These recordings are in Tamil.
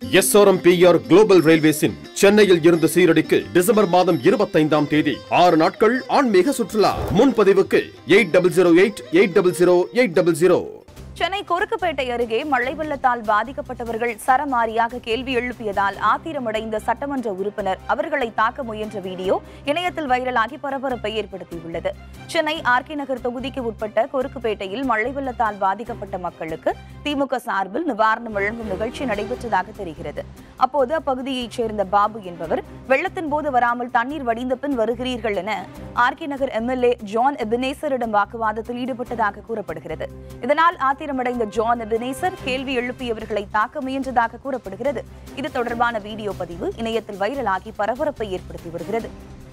எஸ்ஆர்எம்பிஆர் குளோபல் ரயில்வேஸின் சென்னையில் இருந்து சீரடிக்கு டிசம்பர் மாதம் இருபத்தைந்தாம் தேதி ஆறு நாட்கள் ஆன்மீக சுற்றுலா முன்பதிவுக்கு eight double zero eight eight double zero eight double zero Chennai Korukkupet அருகே மழை வெள்ளத்தால் பாதிக்கப்பட்டவர்கள் சரமாரியாக கேள்வி எழுப்பியதால் ஆத்திரமடைந்த சட்டமன்ற உறுப்பினர் அவர்களை தாக்க முயன்ற வீடியோ இணையத்தில் வைரலாகி பரபரப்பை ஏற்படுத்தியுள்ளது சென்னை ஆர்கே நகர் தொகுதிக்கு உட்பட்ட கொருக்குப்பேட்டையில் மழை வெள்ளத்தால் பாதிக்கப்பட்ட மக்களுக்கு திமுக சார்பில் நிவாரணம் வழங்கும் நிகழ்ச்சி நடைபெற்றதாக தெரிகிறது அப்போது அப்பகுதியைச் சேர்ந்த பாபு என்பவர் வெள்ளத்தின் போது வராமல் தண்ணீர் வடிந்த பின் வருகிறீர்கள் என ஆர்கே நகர் எம்எல்ஏ ஜான் எபினேசரிடம் வாக்குவாதத்தில் ஈடுபட்டதாக கூறப்படுகிறது இதனால் ஆத்திரமடைந்த ஜான் எபினேசர் கேள்வி எழுப்பியவர்களை தாக்க முயன்றதாக கூறப்படுகிறது இது தொடர்பான வீடியோ பதிவு இணையத்தில் வைரலாகி பரபரப்பை ஏற்படுத்தி வருகிறது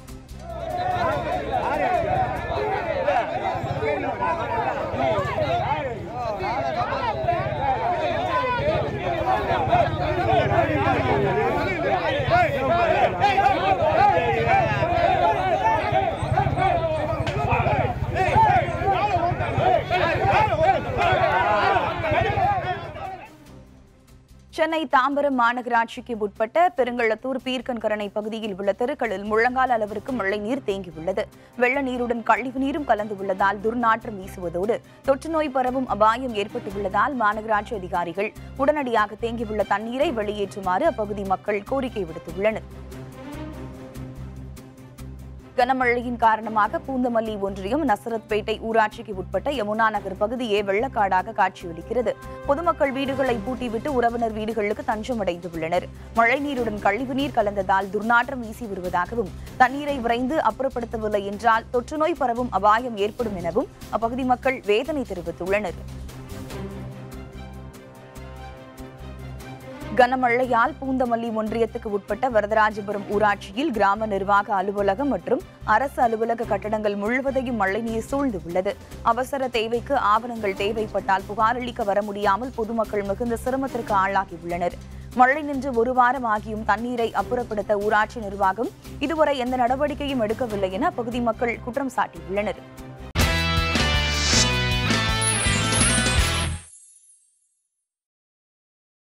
சென்னை தாம்பரம் மாநகராட்சிக்கு உட்பட்ட பெருங்களத்தூர் பீர்க்கன்கரணை பகுதியில் உள்ள தெருக்களில் முழங்கால் அளவிற்கு மழை நீர் தேங்கியுள்ளது வெள்ள நீருடன் கழிவு நீரும் கலந்து உள்ளதால் துர்நாற்றம் வீசுவதோடு தொற்று நோய் பரவும் அபாயம் ஏற்பட்டுள்ளதால் மாநகராட்சி அதிகாரிகள் உடனடியாக தேங்கியுள்ள தண்ணீரை வெளியேற்றுமாறு அப்பகுதி மக்கள் கோரிக்கை விடுத்துள்ளனர் கனமழையின் காரணமாக பூந்தமல்லி ஒன்றியம் நசரத்பேட்டை ஊராட்சிக்கு உட்பட்ட யமுனா நகர் பகுதியே வெள்ளக்காடாக காட்சியளிக்கிறது பொதுமக்கள் வீடுகளை பூட்டிவிட்டு உறவினர் வீடுகளுக்கு தஞ்சமடைந்துள்ளனர் மழைநீருடன் கழிவுநீர் கலந்ததால் துர்நாற்றம் வீசி வருவதாகவும் தண்ணீரை விரைந்து அப்புறப்படுத்தவில்லை என்றால் தொற்றுநோய் பரவும் அபாயம் ஏற்படும் எனவும் அப்பகுதி மக்கள் வேதனை தெரிவித்துள்ளனர் கனமழையால் பூந்தமல்லி ஒன்றியத்துக்கு உட்பட்ட வரதராஜபுரம் ஊராட்சியில் கிராம நிர்வாக அலுவலகம் மற்றும் அரசு அலுவலக கட்டடங்கள் முழுவதையும் மழைநீர் சூழ்ந்து உள்ளது அவசர தேவைக்கு ஆவணங்கள் தேவைப்பட்டால் புகாரளிக்க வர முடியாமல் பொதுமக்கள் மிகுந்த சிரமத்திற்கு ஆளாகியுள்ளனர் மழை நின்று ஒரு வாரம் ஆகியும் தண்ணீரை அப்புறப்படுத்த ஊராட்சி நிர்வாகம் இதுவரை எந்த நடவடிக்கையும் எடுக்கவில்லை என அப்பகுதி மக்கள் குற்றம் சாட்டியுள்ளனர்